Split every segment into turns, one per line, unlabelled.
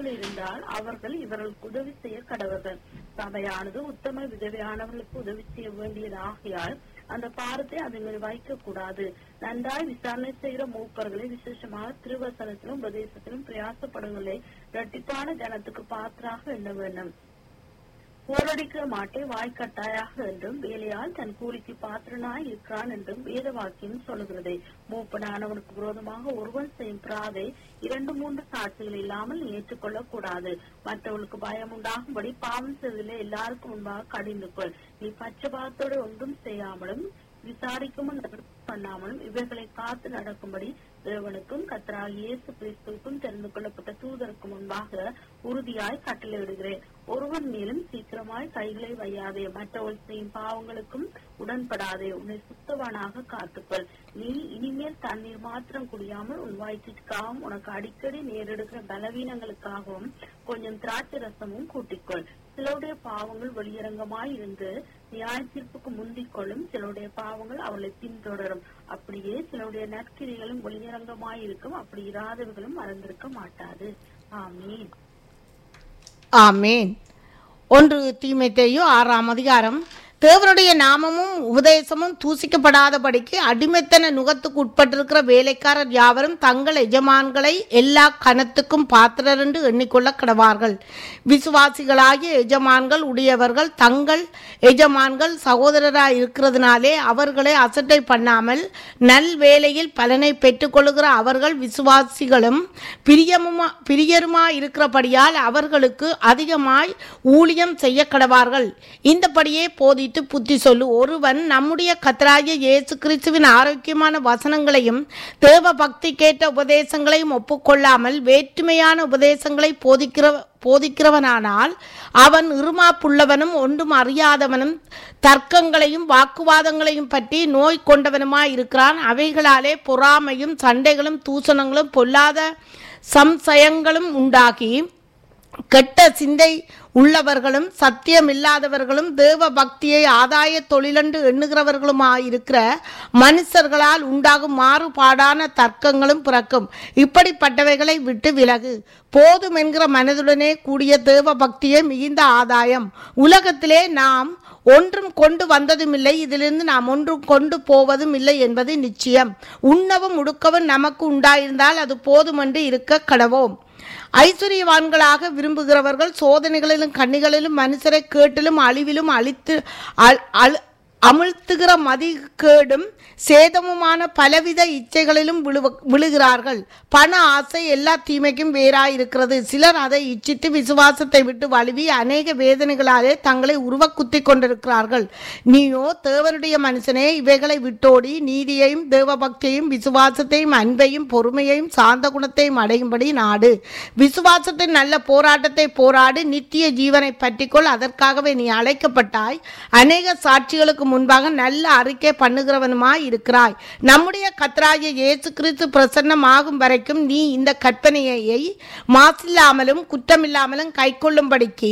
விதவைகள் இருந்தால் அவர்கள் இவர்களுக்கு உதவி செய்ய கடவர்கள் சபையானது உத்தம விதவையானவர்களுக்கு உதவி செய்ய வேண்டியது ஆகையால் அந்த பாரத்தை அதுங்களை வைக்க கூடாது நன்றாய் விசாரணை செய்கிற மூப்பர்களை விசேஷமாக திருவசனத்திலும் உபதேசத்திலும் பிரயாசப்படுங்களை இரட்டிப்பான ஜனத்துக்கு பாத்திராக எண்ண வேண்டும் போரடிக்கிற மாட்டை வாய்க்கட்டாயாக என்றும் வேலையால் தன் கூலிக்கு பாத்திரனாய் இருக்கிறான் என்றும் வேத வாக்கியம் சொல்லுகிறது மூப்பனானவனுக்கு விரோதமாக ஒருவன் செய்யும் பிராதை இரண்டு மூன்று சாட்சிகள் இல்லாமல் ஏற்றுக்கொள்ளக் கூடாது மற்றவர்களுக்கு பயம் உண்டாகும்படி பாவம் செய்வதில்லை எல்லாருக்கும் முன்பாக கடிந்து கொள் நீ பட்சபாதத்தோடு ஒன்றும் செய்யாமலும் விசாரிக்கவும் பண்ணாமலும் இவைகளை காத்து நடக்கும்படி தேவனுக்கும் கத்தரால் இயேசு கிறிஸ்துவுக்கும் தெரிந்து கொள்ளப்பட்ட தூதருக்கு முன்பாக உறுதியாய் கட்டளையிடுகிறேன் ஒருவன் மேலும் சீக்கிரமாய் கைகளை வையாதே மற்றவள் செய்யும் பாவங்களுக்கும் உடன்படாதே உன்னை சுத்தவானாக காத்துக்கொள் நீ இனிமேல் தண்ணீர் மாத்திரம் குடியாமல் உன் வயிற்றுக்காகவும் உனக்கு அடிக்கடி நேரிடுகிற பலவீனங்களுக்காகவும் கொஞ்சம் திராட்சை ரசமும் கூட்டிக்கொள் சிலருடைய பாவங்கள் வெளியரங்கமாய் இருந்து நியாய தீர்ப்புக்கு முந்திக் கொள்ளும் சிலருடைய பாவங்கள் அவளை பின்தொடரும் அப்படியே சிலருடைய நற்கிரிகளும் வெளியரங்கமாய் இருக்கும் அப்படி இராதவர்களும் மறந்திருக்க மாட்டாது ஆமீன்
ஆமேன் ஒன்று தீமைத்தேயோ ஆறாம் அதிகாரம் தேவனுடைய நாமமும் உபதேசமும் தூசிக்கப்படாதபடிக்கு அடிமைத்தன நுகத்துக்கு உட்பட்டிருக்கிற வேலைக்காரர் யாவரும் தங்கள் எஜமான்களை எல்லா கணத்துக்கும் பாத்திரர் என்று எண்ணிக்கொள்ள கடவார்கள் விசுவாசிகளாகிய எஜமான்கள் உடையவர்கள் தங்கள் எஜமான்கள் சகோதரராய் இருக்கிறதுனாலே அவர்களை அசட்டை பண்ணாமல் நல் வேலையில் பலனை பெற்றுக்கொள்ளுகிற அவர்கள் விசுவாசிகளும் பிரியமுமா பிரியருமா இருக்கிறபடியால் அவர்களுக்கு அதிகமாய் ஊழியம் செய்ய கடவார்கள் இந்தபடியே போதித்து புத்தி சொல்லு ஒருவன் நம்முடைய கத்தராகிய இயேசு கிறிஸ்துவின் ஆரோக்கியமான வசனங்களையும் தேவ பக்தி கேட்ட உபதேசங்களையும் ஒப்புக்கொள்ளாமல் வேற்றுமையான உபதேசங்களை போதிக்கிற போதிக்கிறவனானால் அவன் இருமாப்புள்ளவனும் ஒன்றும் அறியாதவனும் தர்க்கங்களையும் வாக்குவாதங்களையும் பற்றி நோய் கொண்டவனுமாய் இருக்கிறான் அவைகளாலே பொறாமையும் சண்டைகளும் தூசணங்களும் பொல்லாத சம்சயங்களும் உண்டாகி கெட்ட சிந்தை உள்ளவர்களும் சத்தியமில்லாதவர்களும் தேவ பக்தியை ஆதாய தொழிலென்று எண்ணுகிறவர்களுமாயிருக்கிற மனுஷர்களால் உண்டாகும் மாறுபாடான தர்க்கங்களும் பிறக்கும் இப்படிப்பட்டவைகளை விட்டு விலகு போதும் என்கிற மனதுடனே கூடிய தேவ பக்தியே மிகுந்த ஆதாயம் உலகத்திலே நாம் ஒன்றும் கொண்டு வந்ததும் இல்லை இதிலிருந்து நாம் ஒன்றும் கொண்டு போவதும் இல்லை என்பது நிச்சயம் உண்ணவும் உடுக்கவும் நமக்கு உண்டாயிருந்தால் அது போதுமென்று இருக்க கடவோம் ஐஸ்வர்யவான்களாக விரும்புகிறவர்கள் சோதனைகளிலும் கண்ணிகளிலும் மனுஷரை கேட்டிலும் அழிவிலும் அழித்து அழ்- அழு- அமிழ்த்துகிற மதிகேடும் சேதமுமான பலவித இச்சைகளிலும் விழுவ விழுகிறார்கள் பண ஆசை எல்லா தீமைக்கும் வேறாயிருக்கிறது சிலர் அதை இச்சித்து விசுவாசத்தை விட்டு வழுவி அநேக வேதனைகளாலே தங்களை உருவ குத்தி கொண்டிருக்கிறார்கள் நீயோ தேவனுடைய மனுஷனே இவைகளை விட்டோடி நீதியையும் தேவபக்தியையும் விசுவாசத்தையும் அன்பையும் பொறுமையையும் சாந்த குணத்தையும் அடையும்படி நாடு விசுவாசத்தின் நல்ல போராட்டத்தை போராடு நித்திய ஜீவனை பற்றிக்கொள் அதற்காகவே நீ அழைக்கப்பட்டாய் அநேக சாட்சிகளுக்கு முன்பாக நல்ல அறிக்கை பண்ணுகிறவனுமாய் இருக்கிறாய் நம்முடைய கத்தராகிய இயேசு கிறிஸ்து பிரசன்னமாகும் வரைக்கும் நீ இந்த கற்பனையை மாசில்லாமலும் குற்றமில்லாமலும் கைக்கொள்ளும்படிக்கு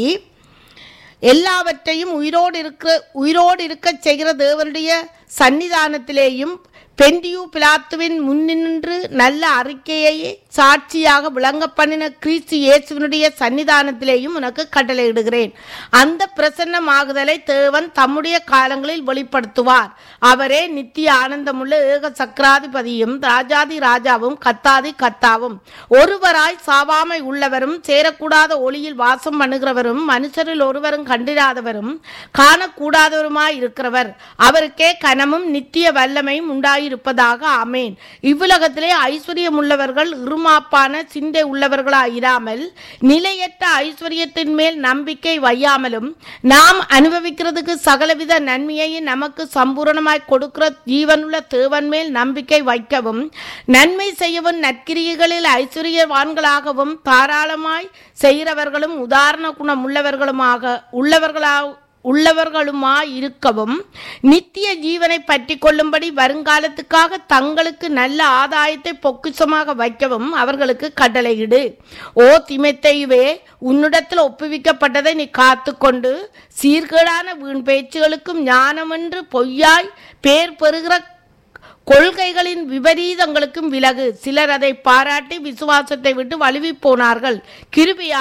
எல்லாவற்றையும் உயிரோடு இருக்க உயிரோடு இருக்கச் செய்கிற தேவனுடைய சன்னிதானத்திலேயும் பெண்டியு பிலாத்துவின் முன்னின்று நல்ல அறிக்கையை சாட்சியாக விளங்க பண்ணின கிறிஸ்து இயேசுவினுடைய சன்னிதானத்திலேயும் உனக்கு கட்டளையிடுகிறேன் அந்த பிரசன்னமாகுதலை தேவன் தம்முடைய காலங்களில் வெளிப்படுத்துவார் அவரே நித்திய ஆனந்தமுள்ள ஏக சக்கராதிபதியும் ராஜாதி ராஜாவும் கத்தாதி கத்தாவும் ஒருவராய் சாவாமை உள்ளவரும் சேரக்கூடாத ஒளியில் வாசம் பண்ணுகிறவரும் மனுஷரில் ஒருவரும் கண்டிராதவரும் காணக்கூடாதவருமாய் இருக்கிறவர் அவருக்கே கனமும் நித்திய வல்லமையும் உண்டாயிருப்பதாக ஆமேன் இவ்வுலகத்திலே ஐஸ்வர்யம் உள்ளவர்கள் இருமாப்பான சிந்தை உள்ளவர்களாயிராமல் நிலையற்ற ஐஸ்வர்யத்தின் மேல் நம்பிக்கை வையாமலும் நாம் அனுபவிக்கிறதுக்கு சகலவித நன்மையையும் நமக்கு சம்பூரணமாய் கொடுக்கிற ஜீவனுள்ள தேவன் மேல் நம்பிக்கை வைக்கவும் நன்மை செய்யவும் நற்கிரியைகளில் ஐஸ்வர்யவான்களாகவும் தாராளமாய் செய்கிறவர்களும் உதாரண குணம் உள்ளவர்களுமாக உள்ளவர்களா உள்ளவர்களுமாய் இருக்கவும் நித்திய ஜீவனை பற்றி கொள்ளும்படி வருங்காலத்துக்காக தங்களுக்கு நல்ல ஆதாயத்தை பொக்கிஷமாக வைக்கவும் அவர்களுக்கு கட்டளையிடு ஓ திமைத்தையுவே உன்னிடத்தில் ஒப்புவிக்கப்பட்டதை நீ காத்துக்கொண்டு சீர்கேடான வீண் பேச்சுகளுக்கும் ஞானமென்று பொய்யாய் பேர் பெறுகிற கொள்கைகளின் விபரீதங்களுக்கும் விலகு சிலர் அதை பாராட்டி விசுவாசத்தை விட்டு வழுவி போனார்கள் கிருபியா